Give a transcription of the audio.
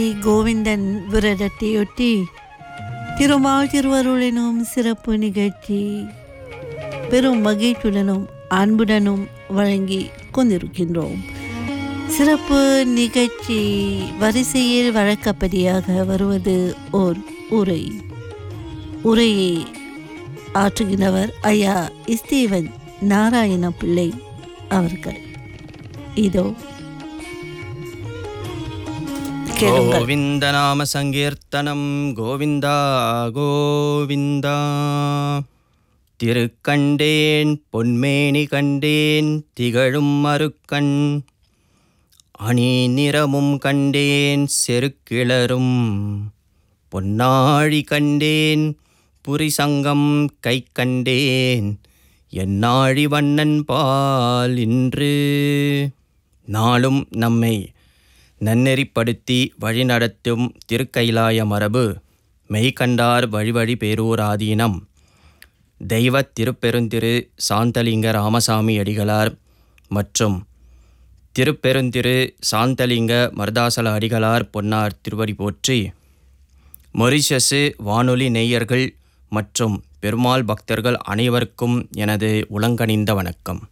கோவிந்தன் விரதத்தையொட்டி திருமால் திருவருளினும் சிறப்பு நிகழ்ச்சி பெரும் மகிழ்ச்சியுடனும் அன்புடனும் வழங்கி கொண்டிருக்கின்றோம் சிறப்பு நிகழ்ச்சி வரிசையில் வழக்கப்படியாக வருவது ஓர் உரை உரையை ஆற்றுகிறவர் ஐயா ஸ்டீவன் நாராயண பிள்ளை அவர்கள் இதோ கேளுங்கள் கோவிந்த நாம சங்கீர்த்தனம் கோவிந்தா கோவிந்தா திருக்கண்டேன் பொன்மேனி கண்டேன் திகழும் மறுக்கண் அணி நிறமும் கண்டேன் செருக்கிளரும் பொன்னாழி கண்டேன் புரிசங்கம் கை கண்டேன் என்னாழி வண்ணன் பால் இன்று நாளும் நம்மை நன்னெறிப்படுத்தி வழிநடத்தும் திருக்கைலாய மரபு மெய்கண்டார் வழிவழி பேரூராதீனம் தெய்வ திருப்பெருந்திரு சாந்தலிங்க ராமசாமி அடிகளார் மற்றும் திருப்பெருந்திரு சாந்தலிங்க மருதாசல அடிகளார் பொன்னார் திருவடி போற்றி மொரிஷஸு வானொலி நேயர்கள் மற்றும் பெருமாள் பக்தர்கள் அனைவருக்கும் எனது உளங்கனிந்த வணக்கம்